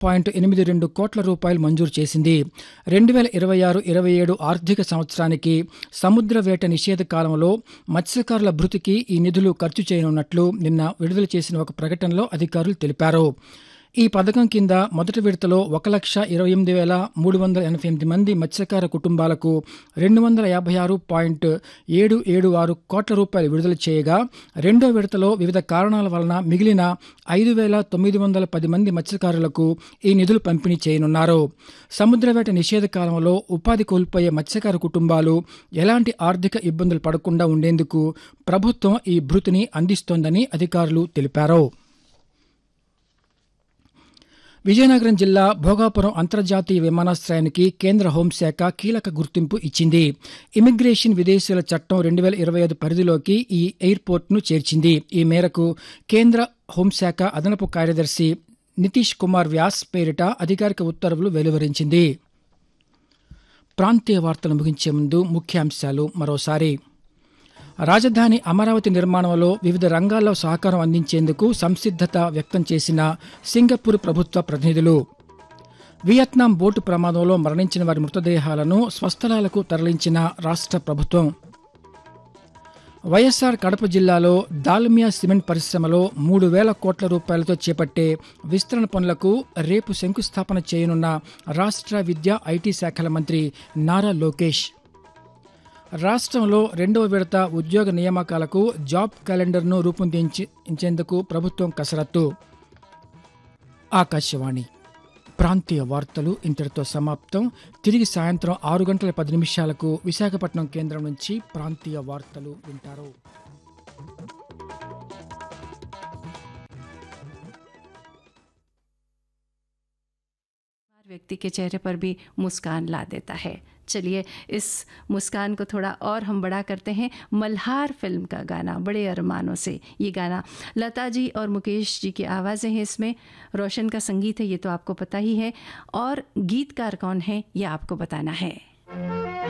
point ఎనిమిది రెండు కోట్ల రూపాయలు మంజూరు చేసింది రెండు వేల ఇరవై ఆరు ఇరవై ఏడు ఆర్థిక సంవత్సరానికి సముద్ర వేట నిషేధ కాలంలో మత్స్యకారుల భృతికి ఈ నిధులు ఖర్చు చేయనున్నట్లు నిన్న విడుదల చేసిన ఒక ప్రకటనలో అధికారులు తెలిపారు ఈ పథకం కింద మొదటి విడతలో ఒక లక్ష ఇరవై ఎనిమిది వేల మూడు వందల ఎనభై ఎనిమిది మంది మత్స్యకార కుటుంబాలకు రెండు వందల యాభై ఆరు పాయింట్ ఏడు ఏడు ఆరు కోట్ల రూపాయలు విడుదల చేయగా రెండో విడతలో వివిధ కారణాల వలన మిగిలిన ఐదు వేల తొమ్మిది వందల పది మంది మత్స్యకారులకు ఈ నిధులు పంపిణీ చేయనున్నారు సముద్రవేట నిషేధ కాలంలో ఉపాధి కోల్పోయే మత్స్యకార కుటుంబాలు ఎలాంటి ఆర్థిక ఇబ్బందులు పడకుండా ఉండేందుకు ప్రభుత్వం ఈ భృతిని అందిస్తోందని అధికారులు తెలిపారు విజయనగరం జిల్లా భోగాపురం అంతర్జాతీయ విమానాశ్రయానికి కేంద్ర హోంశాఖ కీలక గుర్తింపు ఇచ్చింది ఇమిగ్రేషన్ విదేశీయుల చట్టం రెండు వేల ఇరవై ఐదు పరిధిలోకి ఈ ఎయిర్పోర్ట్ను చేర్చింది ఈ మేరకు కేంద్ర హోంశాఖ అదనపు కార్యదర్శి నితీష్ కుమార్ వ్యాస్ పేరిట అధికారిక ఉత్తర్వులు వెలువరించింది ప్రాంతీయ వార్తలు ముగించే ముందు ముఖ్యాంశాలు మరోసారి రాజధాని అమరావతి నిర్మాణంలో వివిధ రంగాల్లో సహకారం అందించేందుకు సంసిద్ధత వ్యక్తం చేసిన సింగపూర్ ప్రభుత్వ ప్రతినిధులు వియత్నాం బోటు ప్రమాదంలో మరణించిన వారి మృతదేహాలను స్వస్థలాలకు తరలించిన రాష్ట్ర ప్రభుత్వం వైఎస్సార్ కడప జిల్లాలో దాల్మియా సిమెంట్ పరిశ్రమలో మూడు వేల కోట్ల రూపాయలతో చేపట్టే విస్తరణ పనులకు రేపు శంకుస్థాపన చేయనున్న రాష్ట్ర విద్యా ఐటీ శాఖల మంత్రి నారా లోకేష్ రాష్ట్రంలో రెండవ విడత ఉద్యోగ నియామకాలకు జాబ్ క్యాలెండర్ను రూపొందించేందుకు ప్రభుత్వం కసరత్తు ఆకాశవాణి ప్రాంతీయ వార్తలు ఇంతటితో సమాప్తం తిరిగి సాయంత్రం ఆరు గంటల పది నిమిషాలకు విశాఖపట్నం కేంద్రం నుంచి ప్రాంతీయ వార్తలు వింటారు व्यक्ति के चेहरे पर भी मुस्कान ला देता है चलिए इस मुस्कान को थोड़ा और हम बड़ा करते हैं मल्हार फिल्म का गाना बड़े अरमानों से ये गाना लता जी और मुकेश जी की आवाज़ें हैं इसमें रोशन का संगीत है ये तो आपको पता ही है और गीतकार कौन है ये आपको बताना है